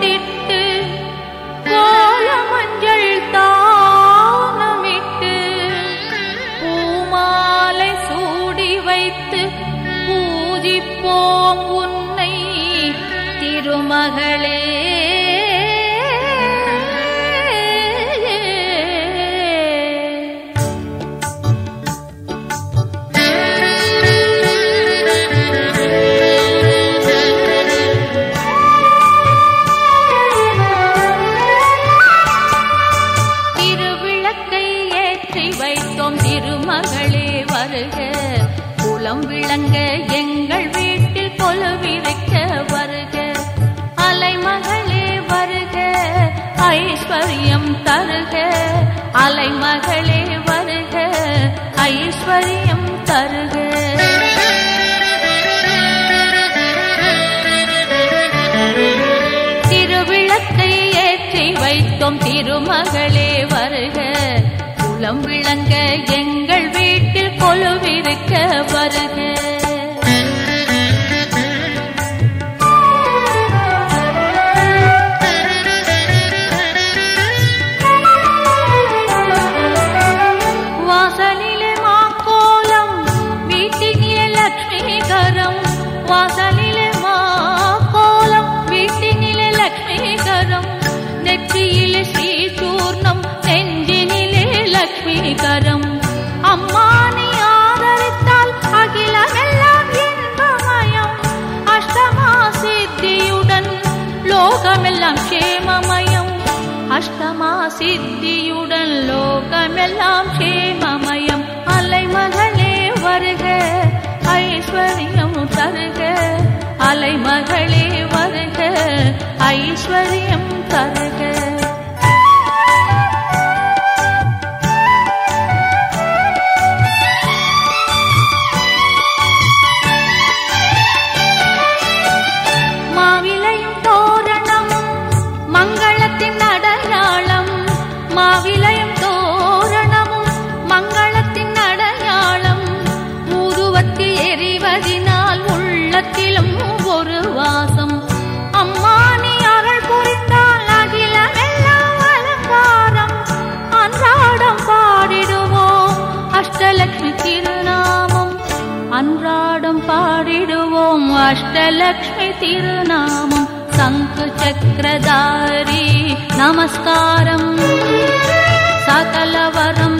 விட்டு கோல மஞ்சள் தானமிட்டு பூமாலை சூடி வைத்து பூஜிப்போம் உன்னை திருமகளே திருவிளக்கை ஏற்றி வைத்தோம் திருமகளே வருக குலம் விளங்க எங்கள் வீட்டில் கொலுவிருக்க வருக அலைமகளே வருக ஐஸ்வர்யம் தருக அலைமகளே வருக ஐஸ்வர்யம் தருக திருவிளக்கை ஏற்றி வைத்தோம் திருமகளே வருக குலம் விளங்க எங்கள் வீட்டில் கொலுவிருக்க வருக வாசலிலே மாக்கோலம் வீட்டினிலே லக்ஷ்மிகரம் வாசலிலே மாக்கோலம் வீட்டினிலே லக்ஷ்மிகரம் நெற்றியிலே ஸ்ரீசூர்ணம் நெஞ்சினிலே லக்ஷ்மிகரம் அம்மா நீ ஆதரித்தால் அகிலமெல்லாம் இன்பமயம் அஷ்டமா சித்தியுடன் லோகமெல்லாம் க்ஷேமமயம் அஷ்டமா சித்தியுடன் லோகமெல்லாம் க்ஷேமமயம் அலைமகளே வருக ஐஸ்வர்யம் தருக அலைமகளே வருக ஐஸ்வர்யம் தருக மாவிலையும் தோரணம் மங்களத்தின் அடையாளம் மாவிலையும் தோரணமும் மங்களத்தின் அடையாளம் ஊதுவத்தில் எரிவதினால் உள்ளத்திலும் ஒரு வாசம் அம்மா நீ அருள் புரிந்தால் அகிலமெல்லாம் அலங்காரம் அன்றாடம் பாடிடுவோம் அஷ்டலட்சுமி திருநாமம் அன்றாடம் பாடிடுவோம் அஷ்டலக்ஷ்மி திருநாமம் சங்கு சக்கரதாரி நமஸ்காரம் சகலவரம்